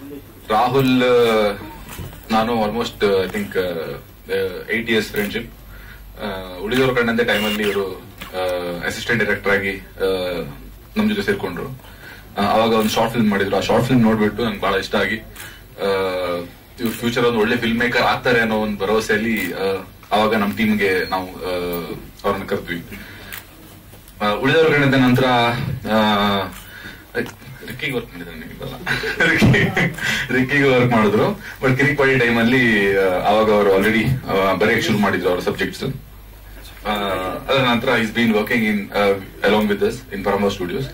ರಾಹುಲ್ ನಾನು almost I think eight years friendship ಉಳಿದವರು ಕಂಡಂತೆ ಟೈಮಲ್ಲಿ ಇವರು ಅಸಿಸ್ಟೆಂಟ್ ಡೈರೆಕ್ಟರ್ ಆಗಿ ಆ, ನಮ್ ಜೊತೆ ಸೇರ್ಕೊಂಡ್ರು ಆ, ಅವಾಗ ಒಂದು ಶಾರ್ಟ್ ಫಿಲ್ಮ್ ಮಾಡಿದ್ರು ಆ ಶಾರ್ಟ್ ಫಿಲ್ಮ್ ನೋಡ್ಬಿಟ್ಟು ನಂಗೆ ಬಹಳ ಇಷ್ಟ ಆಗಿ ಇವ್ರು ಫ್ಯೂಚರ್ ಒಂದು ಒಳ್ಳೆ ಫಿಲ್ಮ್ ಮೇಕರ್ ಆಗ್ತಾರೆ ಅನ್ನೋ ಒಂದು ಭರವಸೆಯಲ್ಲಿ ಆ, ಅವಾಗ ನಮ್ಮ ಟೀಮ್ಗೆ ನಾವು ಆ, ಅವ್ರನ್ನ ಕರೆದ್ವಿ ಆ, ಉಳಿದವ್ರ ಕಂಡಂತೆ ನಂತರ ರಿಕ್ಕಿಗೆ ವರ್ಕ್ ಮಾಡಿದ್ರು ನಿಮಗಲ್ಲ ರಿಕ್ಕಿಗೆ ವರ್ಕ್ ಮಾಡಿದ್ರು ಬಟ್ ಕಿರಿಕ್ ಪಾಡಿ ಟೈಮ್ ಅಲ್ಲಿ ಆ, ಅವಾಗ ಅವರು ಆಲ್ರೆಡಿ ಬರೆಯಕ್ಕೆ ಶುರು ಮಾಡಿದ್ರು ಅವ್ರ ಸಬ್ಜೆಕ್ಟ್ಸ್ ಅದರ ನಂತರ is been working in along with this in Parama studios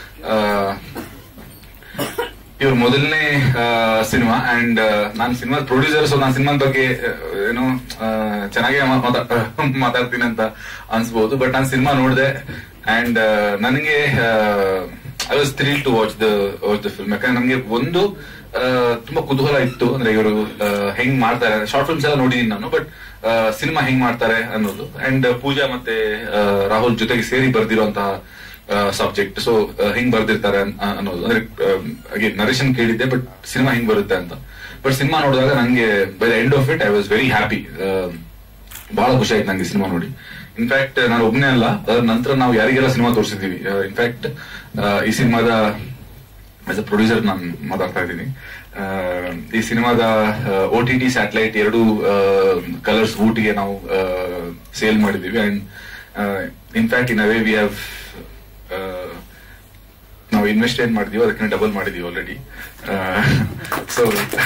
ಇವ್ರ ಮೊದಲನೇ ಸಿನಿಮಾ ಅಂಡ್ ನಾನು ಸಿನಿಮಾ ಪ್ರೊಡ್ಯೂಸರ್ ಸೊ ನಾನು ಸಿನಿಮಾ ಬಗ್ಗೆ ಆ, ಏನು ಆ, ಚೆನ್ನಾಗೇ ಮಾ- ಮಾತಾ- ಮಾತಾಡ್ತೀನಿ ಅಂತ ಅನ್ಸ್ಬೋದು ಬಟ್ ನಾನು ಸಿನಿಮಾ ನೋಡಿದೆ ಅಂಡ್ ನನಗೆ I was thrill to watch the watch the film ಯಾಕಂದ್ರೆ ನಮಗೆ ಒಂದು ಆ, ತುಂಬಾ ಕುತೂಹಲ ಇತ್ತು ಅಂದ್ರೆ ಇವರು ಹೆಂಗ್ ಮಾಡ್ತಾರೆ ಶಾರ್ಟ್ ಫಿಲ್ಮ್ಸ್ ಎಲ್ಲ ನೋಡಿದೀನಿ ನಾನು ಬಟ್ ಸಿನಿಮಾ ಹೆಂಗ್ ಮಾಡ್ತಾರೆ ಅನ್ನೋದು ಅಂಡ್ ಪೂಜಾ ಮತ್ತೆ ಆ, ರಾಹುಲ್ ಜೊತೆಗೆ ಸೇರಿ ಬರ್ದಿರುವಂತಹ ಸಬ್ಜೆಕ್ಟ್ ಸೊ ಹೆಂಗ್ ಬರ್ದಿರ್ತಾರೆ ಅನ್- ಅನ್ನೋದು ಅಂದ್ರೆ ಅಗೇನ್ ನರೇಶನ್ ಕೇಳಿದ್ದೆ ಬಟ್ ಸಿನಿಮಾ ಹೆಂಗ್ ಬರುತ್ತೆ ಅಂತ ಬಟ್ ಸಿನಿಮಾ ನೋಡಿದಾಗ ನಂಗೆ by the end of it I was very happy ಬಹಳ ಖುಷಿ ಆಯ್ತು ನಂಗೆ ಸಿನಿಮಾ ನೋಡಿ ಇನ್ಫ್ಯಾಕ್ಟ್ ನಾನು ಒಬ್ಬನೇ ಅಲ್ಲ ಅದ್ರ ನಂತರ ನಾವು ಯಾರಿಗೆಲ್ಲ ಸಿನಿಮಾ ತೋರಿಸಿದೀವಿ ಇನ್ಫ್ಯಾಕ್ಟ್ ಈ ಸಿನಿಮಾದ ಆಸ್ ಅ ಪ್ರೊಡ್ಯೂಸರ್ ನಾನು ಮಾತಾಡ್ತಾ ಇದ್ದೀನಿ ಆ, ಈ ಸಿನಿಮಾದ ಓ ಟಿ ಟಿ ಸ್ಯಾಟಲೈಟ್ ಎರಡು ಕಲರ್ಸ್ ಊಟಿಗೆ ನಾವು ಸೇಲ್ ಮಾಡಿದೀವಿ and in fact in a way we have ನಾವು ಇನ್ವೆಸ್ಟ್ ಏನ್ ಮಾಡಿದೀವಿ ಅದಕ್ಕೆ ಡಬಲ್ ಮಾಡಿದೀವಿ already so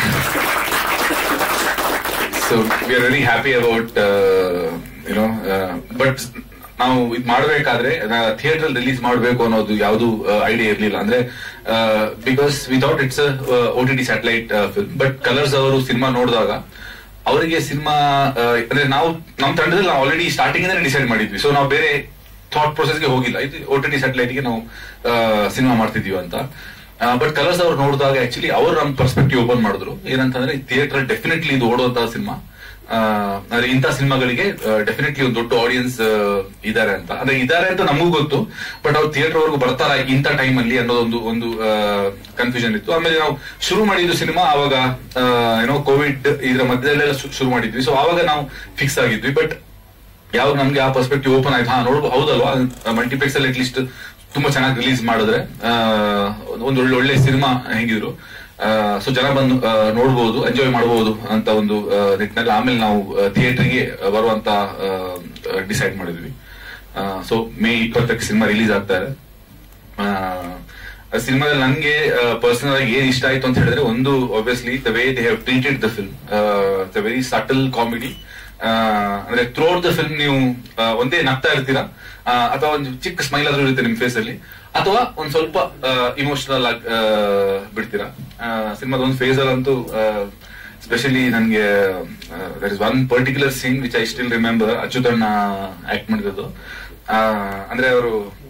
so we are very happy about you know but ನಾವು ಇದು ಮಾಡಬೇಕಾದ್ರೆ ಥಿಯೇಟರ್ ರಿಲೀಸ್ ಮಾಡಬೇಕು ಅನ್ನೋದು ಯಾವುದು ಐಡಿಯಾ ಇರಲಿಲ್ಲ ಅಂದ್ರೆ because without it's O T T satellite film but Colors ಅವರು ಸಿನಿಮಾ ನೋಡಿದಾಗ ಅವರಿಗೆ ಸಿನಿಮಾ ಅಂದ್ರೆ ನಾವು ನಮ್ಮ ತಂಡದಲ್ಲಿ ನಾವು ಆಲ್ರೆಡಿ ಸ್ಟಾರ್ಟಿಂಗ್ ಇಂದ ಡಿಸೈಡ್ ಮಾಡಿದ್ವಿ ಸೊ ನಾವು ಬೇರೆ ಥಾಟ್ ಪ್ರೊಸೆಸ್ಗೆ ಹೋಗಿಲ್ಲ ಇದು ಓ ಟಿ ಟಿ ಸ್ಯಾಟಲೈಟ್ಗೆ ನಾವು ಸಿನಿಮಾ ಮಾಡ್ತಿದೀವಿ ಅಂತ ಬಟ್ ಕಲರ್ಸ್ ಅವ್ರು ನೋಡಿದಾಗ ಆಕ್ಚುಲಿ ಅವ್ರು ನಮ್ಮ ಪರ್ಸ್ಪೆಕ್ಟಿವ್ ಓಪನ್ ಮಾಡಿದ್ರು ಏನಂತಂದ್ರೆ ಥಿಯೇಟರ್ ಡೆಫಿನೆಟ್ಲಿ ಇದು ಓಡುವಂತಹ ಸಿನಿಮಾ ಅಂದ್ರೆ ಇಂಥ ಸಿನಿಮಾಗಳಿಗೆ ಡೆಫಿನೆಟ್ಲಿ ಒಂದು ದೊಡ್ಡ ಆಡಿಯನ್ಸ್ ಇದಾರೆ ಅಂತ ಅಂದ್ರೆ ಇದಾರೆ ಅಂತ ನಮಗೂ ಗೊತ್ತು ಬಟ್ ಅವ್ರು ಥಿಯೇಟರ್ ವರ್ಗು ಬರ್ತಾರ ಇಂಥ ಟೈಮ್ ಅಲ್ಲಿ ಅನ್ನೋದೊಂದು ಒಂದು ಕನ್ಫ್ಯೂಷನ್ ಇತ್ತು ಆಮೇಲೆ ನಾವು ಶುರು ಮಾಡಿದ್ದು ಸಿನಿಮಾ ಅವಾಗ ಆ, ಏನೋ ಕೋವಿಡ್ ಇದ್ರ ಮಧ್ಯದಲ್ಲೆಲ್ಲ ಶು- ಶುರು ಮಾಡಿದ್ವಿ ಸೊ ಅವಾಗ ನಾವು ಫಿಕ್ಸ್ ಆಗಿದ್ವಿ ಬಟ್ ಯಾವಾಗ ನಮ್ಗೆ ಆ ಪರ್ಸ್ಪೆಕ್ಟಿವ್ ಓಪನ್ ಆಯ್ತು ಹಾ ನೋಡ್ಬೋದು ಹೌದಲ್ವಾ ಮಲ್ಟಿಪ್ಲೆಕ್ಸ್ ಅಲ್ಲಿ ಅಟ್ಲೀಸ್ಟ್ ತುಂಬಾ ಚೆನ್ನಾಗಿ ರಿಲೀಸ್ ಮಾಡಿದ್ರೆ ಆ, ಒಂದು ಒಳ್ಳೆ ಒಳ್ಳೆ ಸಿನಿಮಾ ಹೆಂಗಿದ್ರು ಸೊ ಜನ ಬಂದು ಆ, ನೋಡ್ಬೋದು ಎಂಜಾಯ್ ಮಾಡಬಹುದು ಅಂತ ಒಂದು ಆ, ನಿಟ್ಟಿನಲ್ಲಿ ಆಮೇಲೆ ನಾವು ಥಿಯೇಟರ್ಗೆ ಬರುವಂತ ಡಿಸೈಡ್ ಮಾಡಿದ್ವಿ ಸೊ ಮೇ ಇಪ್ಪತ್ತಕ್ಕೆ ಸಿನಿಮಾ ರಿಲೀಸ್ ಆಗ್ತಾ ಇದೆ ಸಿನಿಮಾದಲ್ಲಿ ನನಗೆ ಪರ್ಸನಲ್ ಆಗಿ ಏನ್ ಇಷ್ಟ ಆಯ್ತು ಅಂತ ಹೇಳಿದ್ರೆ ಒಂದು obviously the way they have treated the film the very subtle comedy ಅಂದ್ರೆ ಥ್ರೂಔಟ್ ದ ಫಿಲ್ಮ್ ನೀವು ಆ, ಒಂದೇ ನಗ್ತಾ ಇರ್ತೀರಾ ಆ, ಅಥವಾ ಒಂದು ಚಿಕ್ಕ ಸ್ಮೈಲ್ ಆದ್ರೂ ಇರುತ್ತೆ ನಿಮ್ ಫೇಸ್ ಅಲ್ಲಿ ಅಥವಾ ಒಂದ್ ಸ್ವಲ್ಪ ಇಮೋಷನಲ್ ಆಗಿ ಆ, ಬಿಡ್ತೀರಾ ಸಿನಿಮಾದ ಒಂದು ಫೇಸ್ ಅಲ್ಲಂತೂ ಸ್ಪೆಷಲಿ ನನಗೆ there is one particular scene which I still remember ಅಚ್ಯುತಣ್ಣ ಆಕ್ಟ್ ಮಾಡಿರೋದು ಆ, ಅಂದ್ರೆ ಅವರು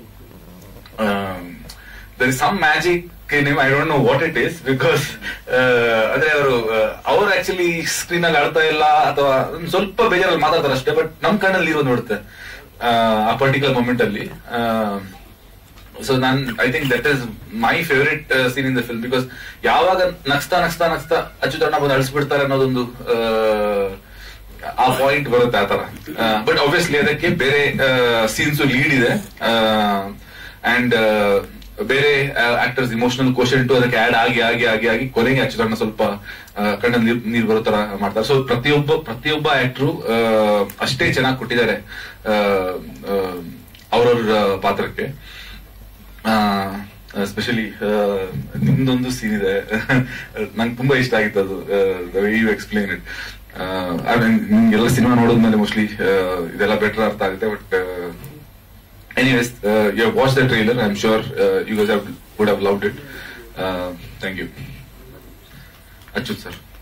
there is some magic name I don't know what it is because ಅಂದ್ರೆ ಅವರು ಅವ್ರು ಆಕ್ಚುಲಿ ಸ್ಕ್ರೀನ್ ಅಲ್ಲಿ ಆಡ್ತಾ ಇಲ್ಲ ಅಥವಾ ಒಂದ್ ಸ್ವಲ್ಪ ಬೇಜಾರಲ್ಲಿ ಮಾತಾಡ್ತಾರೆ ಅಷ್ಟೇ ಬಟ್ ನಮ್ ಕಣ್ಣಲ್ಲಿ ಇರೋದು ನೋಡುತ್ತೆ ಆ, ಆ ಪರ್ಟಿಕ್ಯುಲರ್ ಮೂಮೆಂಟ್ ಅಲ್ಲಿ ಸೊ ನಾನ್ I think that is my favourite scene in the film because ಯಾವಾಗ ನಗ್ಸ್ತಾ ನಗ್ಸ್ತಾ ನಗ್ಸ್ತಾ ಅಚ್ಯುತಣ್ಣ ಬಂದು ಅಳಿಸ್ಬಿಡ್ತಾರೆ ಅನ್ನೋದೊಂದು ಆ, ಆ ಪಾಯಿಂಟ್ ಬರುತ್ತೆ ಆತರ ಬಟ್ ಆಬ್ವಿಯಸ್ಲಿ ಅದಕ್ಕೆ ಬೇರೆ ಸೀನ್ಸ್ ಲೀಡ್ ಇದೆ ಅಂಡ್ ಬೇರೆ ಆಕ್ಟರ್ಸ್ ಇಮೋಷನಲ್ ಕ್ವಶನ್ ಅದಕ್ಕೆ ಆಡ್ ಆಗಿ ಆಗಿ ಆಗಿ ಆಗಿ ಕೊನೆಗೆ ಅಚ್ಚುತಣ್ಣ ಸ್ವಲ್ಪ ಕಣ್ಣ ನೀರ್ ನೀರ್ ಬರೋ ತರ ಮಾಡ್ತಾರೆ ಸೊ ಪ್ರತಿಯೊಬ್ಬ ಪ್ರತಿಯೊಬ್ಬ ಆಕ್ಟರ್ ಅಷ್ಟೇ ಚೆನ್ನಾಗಿ ಕೊಟ್ಟಿದ್ದಾರೆ ಅವ್ರವ್ರ ಪಾತ್ರಕ್ಕೆ ಸ್ಪೆಷಲಿ ನಿಮ್ದೊಂದು ಸೀನ್ ಇದೆ ನಂಗೆ ತುಂಬಾ ಇಷ್ಟ ಆಗಿತ್ತು ಅದು ಯು ಎಕ್ಸ್ಪ್ಲೇನ್ ಇಟ್ ನಿಮ್ಗೆಲ್ಲ ಸಿನಿಮಾ ನೋಡಿದ್ಮೇಲೆ ಮೋಸ್ಟ್ಲಿ ಇದೆಲ್ಲ ಬೆಟರ್ ಅರ್ಥ ಆಗುತ್ತೆ but anyways you watch the trailer I am sure you guys would have loved it thank you Achyut sir